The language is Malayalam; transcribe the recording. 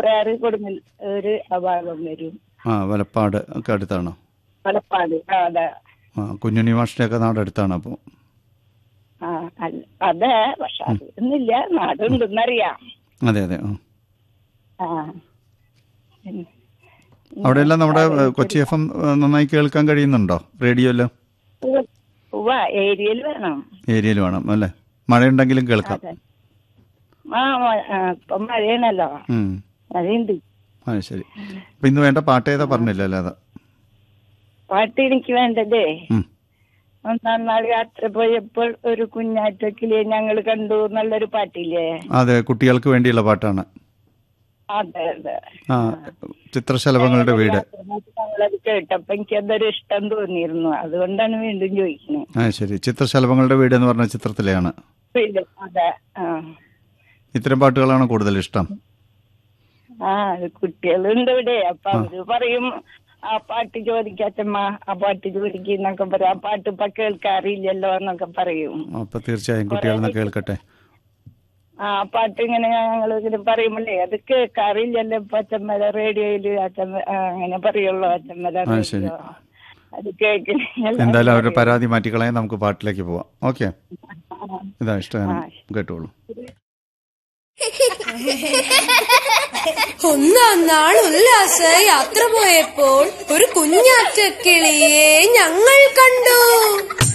വലപ്പാട് കൊടുങ്ങൽ ഒരു അഭാഗം വരും ആ വലപ്പാട് ഒക്കെ അടുത്താണോ വലപ്പാട് ആ അതെ ആ കുഞ്ഞുണ്ണി മാഷിൻ്റെ ഒക്കെ നാട് അടുത്താണ് അപ്പോൾ ആ അല്ല അതെ പക്ഷെ അതൊന്നുമില്ല നാടുണ്ടെന്നറിയാം അതെ അതെ ആ ആ പിന്നെ അവിടെയെല്ലാം നമ്മുടെ ഏ, കൊച്ചി എഫ് എം നന്നായി കേൾക്കാൻ കഴിയുന്നുണ്ടോ റേഡിയോയിലും ഉവ്വ് ഉവ്വ ഏരിയയിൽ വേണം ഏരിയയിൽ വേണം അല്ലേ മഴയുണ്ടെങ്കിലും കേൾക്കാം അതെ ആ മ- ആ, ഇപ്പം മഴയാണല്ലോ ഉം. മഴയുണ്ട് ആ ശരി അപ്പം ഇന്ന് വേണ്ട പാട്ട് ഏതാ പറഞ്ഞില്ല അല്ലാതെ പാട്ട് എനിക്ക് വേണ്ടതേ ഉം. ഒന്നാം നാൾ യാത്ര പോയപ്പോൾ ഒരു കുഞ്ഞാറ്റക്കിലെ ഞങ്ങൾ കണ്ടു എന്നുള്ളൊരു പാട്ടില്ലേ അതെ കുട്ടികൾക്ക് വേണ്ടിയുള്ള പാട്ടാണ് അതെ അതെ ആ ചിത്രശലഭങ്ങളുടെ വീട് ഞങ്ങളത് കേട്ടപ്പോ എനിക്ക് അതൊരു ഇഷ്ടം തോന്നിയിരുന്നു അതുകൊണ്ടാണ് വീണ്ടും ചോദിക്കുന്നത് ആ ശരി ചിത്രശലഭങ്ങളുടെ വീട് എന്ന് പറഞ്ഞ ചിത്രത്തിലെയാണ് പിന്നെ അതെ ആ ഇത്തരം പാട്ടുകളാണ് കൂടുതൽ ഇഷ്ടം ആ അത് കുട്ടികളുണ്ട് ഇവിടെ അപ്പൊ അവര് പറയും ആ പാട്ട് ചോദിക്കാച്ചമ്മ ആ പാട്ട് ചോദിക്കുന്നൊക്കെ പറയും ആ പാട്ട് ഇപ്പൊ കേൾക്കാറില്ലല്ലോ എന്നൊക്കെ പറയും അപ്പോൾ തീർച്ചയായും കുട്ടികളെന്ന് കേൾക്കട്ടെ ആ പാട്ട് ഇങ്ങനെ ഞങ്ങൾ ഇങ്ങനെ പറയുമ്പോഴേ അത് കേൾക്കാറില്ലല്ലോ ഇപ്പൊ അച്ഛമ്മല റേഡിയോയില് അച്ഛമ്മ ആ, അങ്ങനെ പറയുള്ളൂ അച്ഛമ്മല ആ, ശരി. റേഡിയോ അത് കേൾക്കില്ല എന്തായാലും അവരുടെ പരാതി മാറ്റിക്കളയാൻ നമുക്ക് പാട്ടിലേക്ക് പോവാം ഓക്കെ ഇതാ ഇഷ്ടമാണ് കേട്ടോളൂ ഒന്നാം നാൾ ഉല്ലാസ യാത്ര പോയപ്പോൾ ഒരു കുഞ്ഞാറ്റക്കിളിയെ ഞങ്ങൾ കണ്ടു